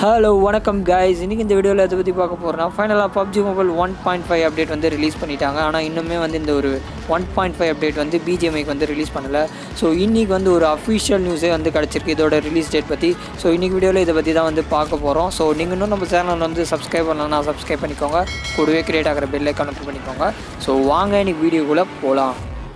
hello வணக்கம் guys இன்றைக்கி இந்த வீடியோவில் எதை பற்றி பார்க்க போகிறோம்னா ஃபைனலாக PUBG mobile one point five update வந்து ரிலீஸ் பண்ணிட்டாங்க ஆனால் இன்னுமே வந்து இந்த ஒரு ஒன் பாயிண்ட் ஃபைவ் அப்டேட் வந்து பிஜிஎம்ஐக்கு வந்து ரிலீஸ் பண்ணலை ஸோ இன்றைக்கி வந்து ஒரு அஃபிஷியல் நியூஸே வந்து கிடச்சிருக்கு இதோட ரிலீஸ் டேட் பற்றி ஸோ இன்றைக்கி வீடியோவில் இதை பற்றி தான் வந்து பார்க்க போகிறோம் ஸோ நீங்கள் இன்னும் நம்ம சேனல் வந்து சப்ஸ்கிரைப் பண்ணலன்னா சப்ஸ்கிரைப் பண்ணிக்கோங்க கூடவே கிரியேட் ஆகிற பெல்லை கனெக்ட் பண்ணிக்கோங்க ஸோ வாங்க இன்னைக்கு வீடியோக்குள்ளே போகலாம்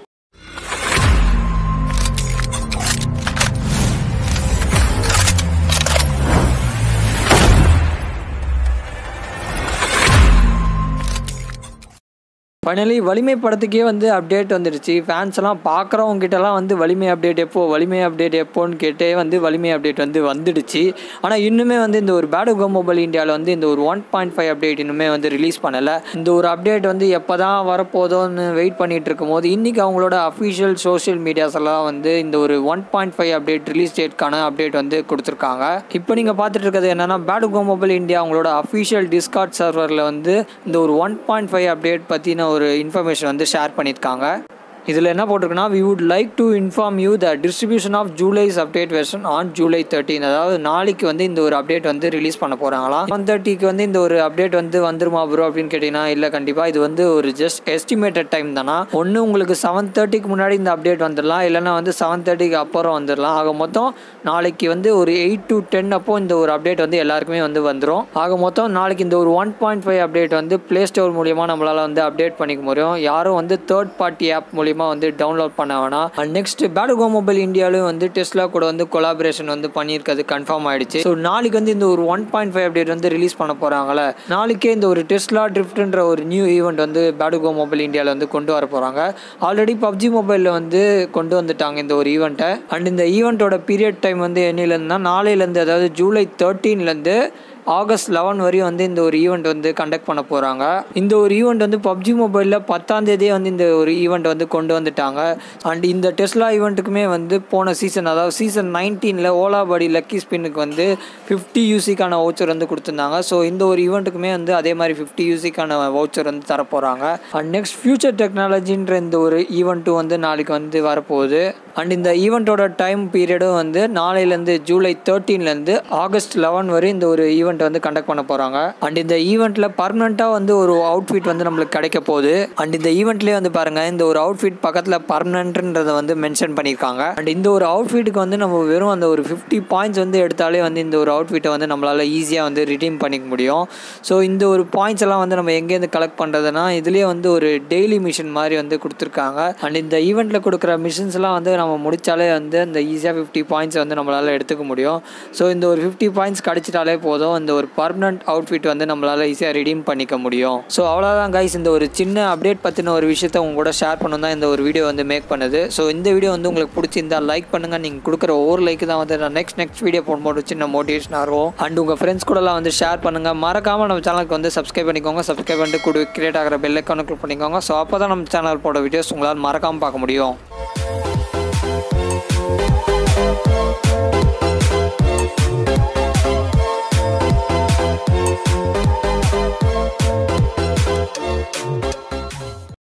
ஃபைனலி வலிமை படத்துக்கே வந்து அப்டேட் வந்துடுச்சு ஃபேன்ஸ் எல்லாம் பார்க்குறவங்க கிட்டலாம் வந்து வலிமை அப்டேட் எப்போ வலிமை அப்டேட் எப்போன்னு கேட்டே வந்து வலிமை அப்டேட் வந்து வந்துடுச்சு ஆனால் இன்னுமே வந்து இந்த ஒரு பேடு கோ மொபைல் இந்தியாவில் வந்து இந்த ஒரு ஒன் பாயிண்ட் ஃபைவ் அப்டேட் இன்னுமே வந்து ரிலீஸ் பண்ணலை இந்த ஒரு அப்டேட் வந்து எப்போ தான் வரப்போதோன்னு வெயிட் பண்ணிட்டு இருக்கும் போது இன்றைக்கி அவங்களோட அஃபிஷியல் சோஷியல் மீடியாஸ் எல்லாம் வந்து இந்த ஒரு one point five update release டேட்க்கான அப்டேட் வந்து கொடுத்துருக்காங்க இப்போ நீங்கள் பார்த்துட்டு இருக்கிறது என்னென்னா பேடு கோ மொபைல் இந்தியா அவங்களோட அஃபிஷியல் டிஸ்கார்ட் சர்வரில் வந்து இந்த ஒரு ஒன் பாயிண்ட் ஃபைவ் அப்டேட் பற்றின ஒரு இன்ஃபர்மேஷன் வந்து ஷேர் பண்ணியிருக்காங்க இதில் என்ன போட்டிருக்குன்னா we would like to inform you the distribution of July's update version on July thirteen அதாவது நாளைக்கு வந்து இந்த ஒரு அப்டேட் வந்து ரிலீஸ் பண்ண போகிறாங்களாம் ஒன் தேர்ட்டிக்கு வந்து இந்த ஒரு அப்டேட் வந்து வந்துருமா ப்ரோ அப்படின்னு கேட்டிங்கன்னா இல்லை கண்டிப்பாக இது வந்து ஒரு ஜஸ்ட் எஸ்டிமேட்டட் டைம் தானா ஒன்று உங்களுக்கு செவன் தேர்ட்டிக்கு முன்னாடி இந்த அப்டேட் வந்துடலாம் இல்லைனா வந்து செவன் தேர்ட்டிக்கு அப்புறம் வந்துடலாம் ஆக மொத்தம் நாளைக்கு வந்து ஒரு எயிட் டு டென் அப்போ இந்த ஒரு அப்டேட் வந்து எல்லாருக்குமே வந்து வந்துடும் ஆக மொத்தம் நாளைக்கு இந்த ஒரு ஒன் பாயிண்ட் ஃபைவ் அப்டேட் வந்து ப்ளே ஸ்டோர் மூலியமாக நம்மளால் வந்து அப்டேட் பண்ணிக்க முடியும் யாரும் வந்து தேர்ட் பார்ட்டி ஆப் மூலியமாக வந்து டவுன்லோட் பண்ண வேணாம் அண்ட் நெக்ஸ்ட் பேடுகோ மொபைல் இந்தியாவிலும் வந்து டெஸ்லா கூட வந்து கொலாபரேஷன் வந்து பண்ணியிருக்கிறது கன்ஃபார்ம் ஆயிடுச்சு ஸோ நாளைக்கு வந்து இந்த ஒரு ஒன் பாயிண்ட் ஃபைவ் அப்டேட் வந்து ரிலீஸ் பண்ண போகிறாங்களே நாளைக்கே இந்த ஒரு டெஸ்லா ட்ரிஃப்ட்ன்ற ஒரு நியூ ஈவெண்ட் வந்து பேடுகோ மொபைல் இந்தியாவில் வந்து கொண்டு வர போகிறாங்க ஆல்ரெடி பப்ஜி மொபைலில் வந்து கொண்டு வந்துட்டாங்க இந்த ஒரு ஈவெண்ட்டை அண்ட் இந்த ஈவெண்ட்டோட பீரியட் டைம் வந்து என்னிலேருந்துனா நாளையிலேருந்து அதாவது ஜூலை தேர்ட்டீன்லேருந்து ஆகஸ்ட் லெவன் வரையும் வந்து இந்த ஒரு ஈவெண்ட் வந்து கண்டக்ட் பண்ண போகிறாங்க இந்த ஒரு ஈவெண்ட் வந்து பப்ஜி மொபைலில் பத்தாம் தேதியே வந்து இந்த ஒரு ஈவெண்ட் வந்து கொண்டு வந்துட்டாங்க அண்ட் இந்த டெஸ்லா ஈவெண்ட்டுக்குமே வந்து போன சீசன் அதாவது சீசன் நைன்டீனில் ஓலா படி லக்கி ஸ்பின்னுக்கு வந்து ஃபிஃப்டி யூசிக்கான வவுச்சர் வந்து கொடுத்துருந்தாங்க ஸோ இந்த ஒரு ஈவெண்ட்டுக்குமே வந்து அதே மாதிரி ஃபிஃப்டி யூசிக்கான வவுச்சர் வந்து தரப்போகிறாங்க அண்ட் நெக்ஸ்ட் ஃபியூச்சர் டெக்னாலஜின்ற இந்த ஒரு ஈவெண்ட்டும் வந்து நாளைக்கு வந்து வரப்போகுது அண்ட் இந்த ஈவெண்ட்டோட டைம் பீரியடும் வந்து நாளையிலேருந்து ஜூலை தேர்ட்டீன்லேருந்து ஆகஸ்ட் லெவன் வரை இந்த ஒரு ஈவெண்ட் வந்து கண்டக்ட் பண்ண போகிறாங்க அண்ட் இந்த ஈவெண்ட்டில் பர்மனெண்ட்டாக வந்து ஒரு அவுட்ஃபிட் வந்து நம்மளுக்கு கிடைக்க போகுது அண்ட் இந்த ஈவெண்ட்லேயே வந்து பாருங்கள் இந்த ஒரு அவுட்ஃபிட் பக்கத்தில் பர்மனெண்ட்ன்றதை வந்து மென்ஷன் பண்ணியிருக்காங்க அண்ட் இந்த ஒரு அவுட்ஃபிட்டுக்கு வந்து நம்ம வெறும் அந்த ஒரு ஃபிஃப்டி பாயிண்ட்ஸ் வந்து எடுத்தாலே வந்து இந்த ஒரு அவுட்ஃபிட்டை வந்து நம்மளால் ஈஸியாக வந்து ரிடீம் பண்ணிக்க முடியும் ஸோ இந்த ஒரு பாயிண்ட்ஸ் எல்லாம் வந்து நம்ம எங்கேருந்து கலெக்ட் பண்ணுறதுனா இதுலேயே வந்து ஒரு டெய்லி மிஷின் மாதிரி வந்து கொடுத்துருக்காங்க அண்ட் இந்த ஈவெண்ட்டில் கொடுக்குற மிஷின்ஸ்லாம் வந்து நம்ம முடித்தாலே வந்து அந்த ஈஸியாக ஃபிஃப்டி பாயிண்ட்ஸ் வந்து நம்மளால் எடுத்துக்க முடியும் ஸோ இந்த ஒரு ஃபிஃப்டி பாயிண்ட்ஸ் கிடச்சிட்டாலே போதும் இந்த ஒரு பர்மனண்ட் அவுட்ஃபிட் வந்து நம்மளால் ஈஸியாக ரிடீம் பண்ணிக்க முடியும் ஸோ அவ்வளோதான் கைஸ் இந்த ஒரு சின்ன அப்டேட் பற்றின ஒரு விஷயத்தை உங்க கூட ஷேர் பண்ணணும் தான் இந்த ஒரு வீடியோ வந்து மேக் பண்ணுது ஸோ இந்த வீடியோ வந்து உங்களுக்கு பிடிச்சிருந்தா லைக் பண்ணுங்கள் நீங்கள் கொடுக்குற ஒவ்வொரு லைக் தான் வந்து நான் நெக்ஸ்ட் நெக்ஸ்ட் வீடியோ போடும்போது சின்ன மோட்டிவேஷனாக இருக்கும் அண்ட் உங்கள் ஃப்ரெண்ட்ஸ் கூடலாம் வந்து ஷேர் பண்ணுங்கள் மறக்காமல் நம்ம சேனலுக்கு வந்து சப்ஸ்கிரைப் பண்ணிக்கோங்க சப்ஸ்கிரைப் பண்ணிட்டு கூட கிரியேட் ஆகிற பெல் ஐக்கானை கிளிக் பண்ணிக்கோங்க ஸோ அப்போ தான் நம்ம சேனல் போட வீடியோஸ் உங்களால் மறக்காமல் பார்க்க முடியும்